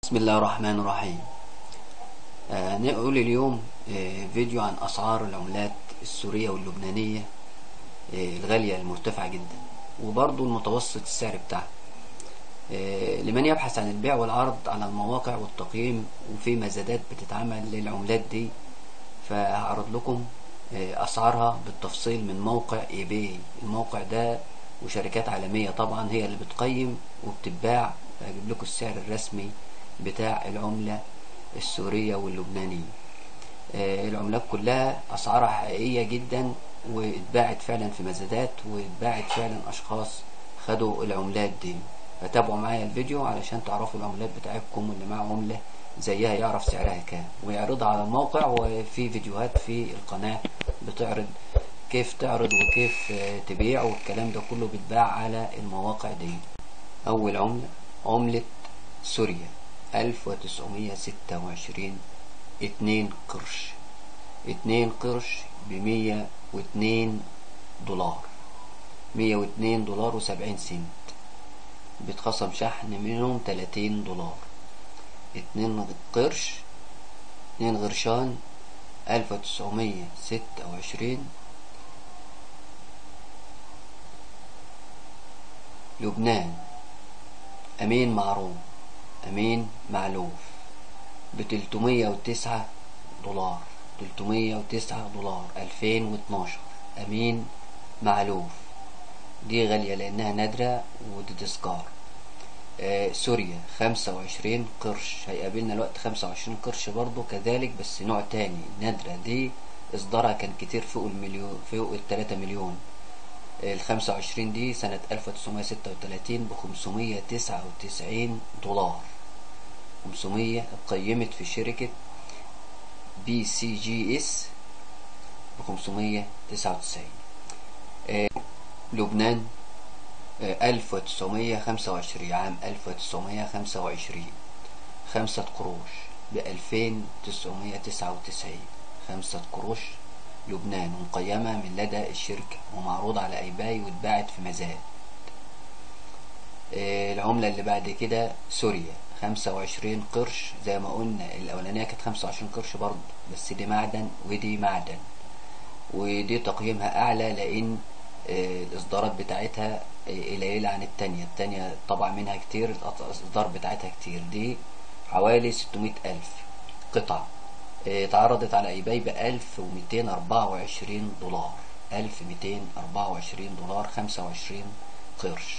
بسم الله الرحمن الرحيم آه نقول اليوم آه فيديو عن أسعار العملات السورية واللبنانية آه الغالية المرتفعة جدا وبرضو المتوسط السعر بتاعها آه لمن يبحث عن البيع والعرض على المواقع والتقييم وفي مزادات بتتعمل للعملات دي فهعرض لكم آه أسعارها بالتفصيل من موقع ايباي الموقع ده وشركات عالمية طبعا هي اللي بتقيم وبتتباع فهجيب لكم السعر الرسمي بتاع العملة السورية واللبنانية آه العملات كلها أسعارها حقيقية جدا واتباعت فعلا في مزادات واتباعت فعلا أشخاص خدوا العملات دي فتابعوا معايا الفيديو علشان تعرفوا العملات بتاعتكم واللي معاه عملة زيها يعرف سعرها كام ويعرضها على الموقع وفي فيديوهات في القناة بتعرض كيف تعرض وكيف تبيع والكلام ده كله بيتباع على المواقع دي أول عملة عملة سوريا 1926 اتنين قرش اتنين قرش بمية واتنين دولار مية واتنين دولار وسبعين سنت بيتخصم شحن منهم تلاتين دولار اتنين قرش اتنين غرشان ألف وتسعمية ستة وعشرين لبنان أمين معروف أمين معلوف بتلتمية وتسعة دولار تلتمية وتسعة دولار ألفين واتناشر أمين معلوف دي غالية لأنها نادرة ودي تذكار آه سوريا خمسة وعشرين قرش هيقابلنا الوقت خمسة وعشرين قرش برضو كذلك بس نوع تاني نادرة دي إصدارها كان كتير فوق المليون فوق التلاتة مليون الخمسة وعشرين دي سنة ألف وتسعمية ستة وتلاتين بخمسمية تسعة وتسعين دولار خمسمية اتقيمت في شركة بي سي جي اس بخمسمية تسعة وتسعين آه لبنان ألف وتسعمية خمسة وعشرين عام ألف وتسعمية خمسة وعشرين خمسة قروش بألفين تسعمية تسعة وتسعين خمسة قروش لبنان ومقيمة من لدى الشركة ومعروض على ايباي واتباعت في مزاد العملة اللي بعد كده سوريا خمسة وعشرين قرش زي ما قلنا الأولانية كانت خمسة وعشرين قرش برضه بس دي معدن ودي معدن ودي تقييمها أعلى لأن الإصدارات بتاعتها قليلة عن التانية التانية طبع منها كتير الإصدار بتاعتها كتير دي حوالي ستمائة ألف قطعة اتعرضت على ايباي ب 1224 دولار 1224 دولار 25 قرش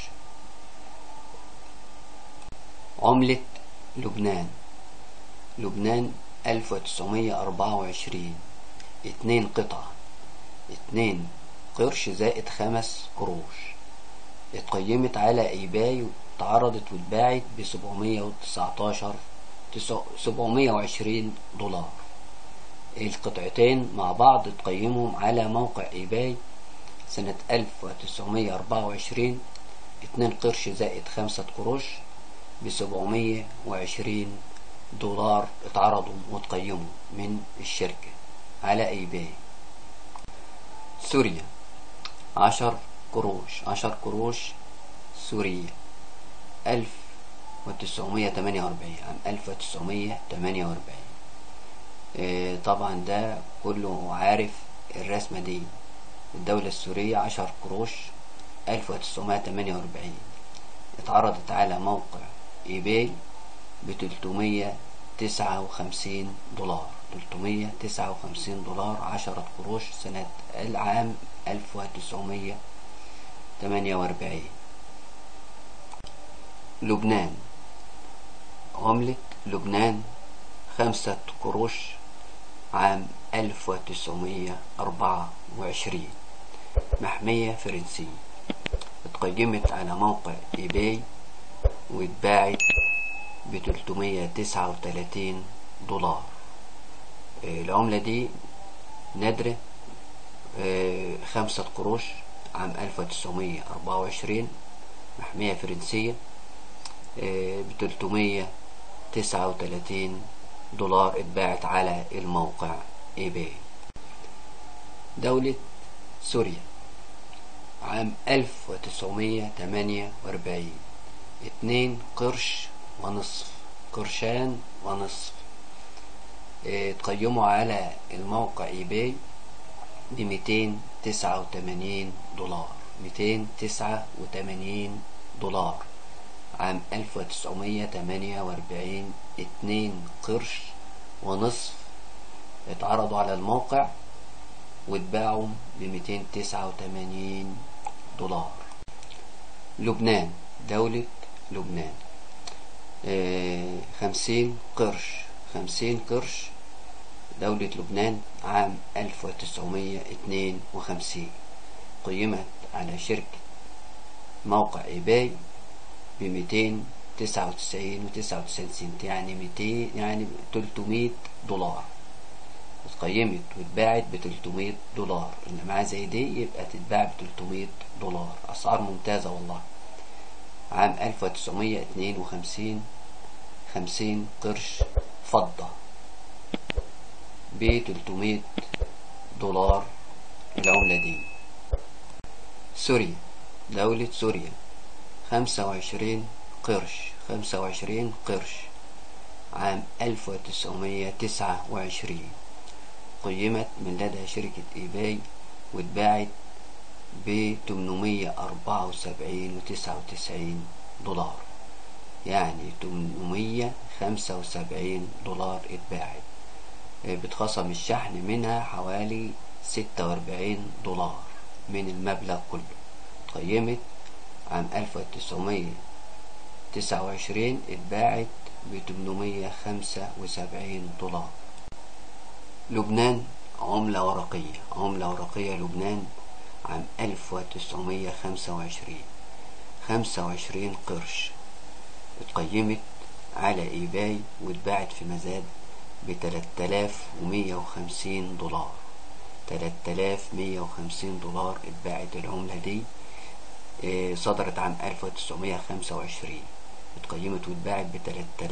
عملة لبنان لبنان 1924 اتنين قطعة اتنين قرش زائد خمس قروش اتقيمت على ايباي اتعرضت واتباعت ب 719 720 دولار القطعتين مع بعض تقيمهم على موقع ايباي سنة 1924 اتنين قرش زائد خمسة قروش بسبعمية وعشرين دولار اتعرضوا وتقيموا من الشركة على ايباي سوريا عشر قروش عشر قروش سورية ألف وتسعمية تمانية وأربعين عام ألف وتسعمية تمانية وأربعين طبعا ده كله عارف الرسمة دي الدولة السورية عشر قروش ألف وتسعمائة تمانية وأربعين اتعرضت على موقع ايباي بتلتمية تسعة وخمسين دولار تلتمية تسعة وخمسين دولار عشرة قروش سنة العام ألف وتسعمية تمانية وأربعين لبنان عملة لبنان خمسة قروش عام 1924 محمية فرنسية اتقيمت على موقع ايباي واتباعت ب 339 دولار العملة دي نادرة خمسة قروش عام 1924 محمية فرنسية ب 339 دولار اتباعت على الموقع ايباي دولة سوريا عام 1948 اتنين قرش ونصف قرشان ونصف اه تقيموا على الموقع ايباي بميتين تسعة وتمانين دولار ميتين تسعة وتمانين دولار عام ألف وتسعمية تمانية وأربعين اتنين قرش ونصف اتعرضوا على الموقع واتباعوا بميتين تسعة وتمانين دولار لبنان دولة لبنان اه خمسين قرش خمسين قرش دولة لبنان عام ألف وتسعمية اتنين وخمسين قيمت على شركة موقع ايباي بميتين تسعة وتسعين وتسعة وتسعين سنت يعني ميتين يعني تلتمية دولار اتقيمت واتباعت بتلتمية دولار اللي معاه زي دي يبقى تتباع بتلتمية دولار أسعار ممتازة والله عام ألف وتسعمية اتنين وخمسين خمسين قرش فضة بتلتمية دولار العملة دي سوريا دولة سوريا خمسة وعشرين قرش خمسة وعشرين قرش عام ألف وتسعمية تسعة وعشرين قيمت من لدى شركة إيباي واتباعت ب 874 وتسعة وتسعين دولار يعني 875 دولار اتباعت بتخصم الشحن منها حوالي 46 دولار من المبلغ كله قيمت عام 1929 اتباعت ب 875 دولار لبنان عملة ورقية عملة ورقية لبنان عام 1925 25 قرش اتقيمت على ايباي واتباعت في مزاد ب 3150 دولار 3150 دولار اتباعت العملة دي اه صدرت عام 1925 اتقيمت واتباعت ب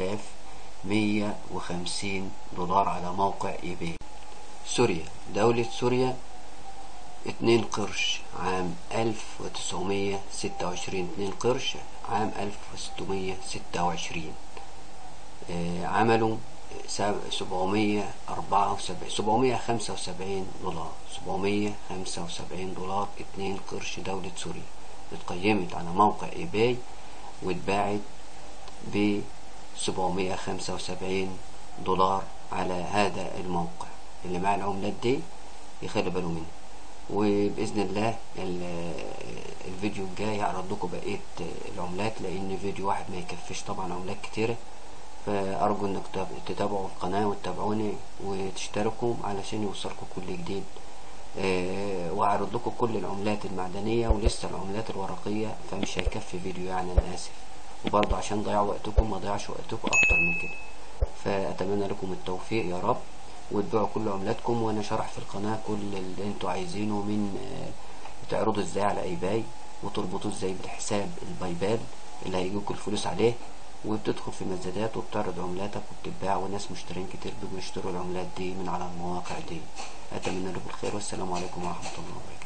3150 دولار على موقع ايباي سوريا دولة سوريا اتنين قرش عام ألف وتسعمية ستة وعشرين اتنين قرش عام ألف وستمية ستة وعشرين اه عملوا سبعمية أربعة وسبعين سبعمية خمسة وسبعين دولار سبعمية خمسة وسبعين دولار اتنين قرش دولة سوريا اتقيمت على موقع ايباي واتباعت ب سبعمية خمسة وسبعين دولار على هذا الموقع اللي مع العملات دي يخلي باله منها وبإذن الله الفيديو الجاي هعرض لكم بقية العملات لأن فيديو واحد ما يكفيش طبعا عملات كتيرة فأرجو إنك تتابعوا القناة وتتابعوني وتشتركوا علشان يوصلكم كل جديد وهعرض لكم كل العملات المعدنية ولسه العملات الورقية فمش هيكفي فيديو يعني أنا آسف وبرضه عشان ضيعوا وقتكم ما ضيعش وقتكم أكتر من كده فأتمنى لكم التوفيق يا رب وتبيعوا كل عملاتكم وانا شرح في القناة كل اللي انتوا عايزينه من تعرضوا ازاي على ايباي وتربطوا ازاي بالحساب البايبال اللي هيجيكوا الفلوس عليه وبتدخل في مزادات وبتعرض عملاتك وبتتباع وناس مشترين كتير بيجوا يشتروا العملات دي من على المواقع دي اتمنى لكم الخير والسلام عليكم ورحمة الله وبركاته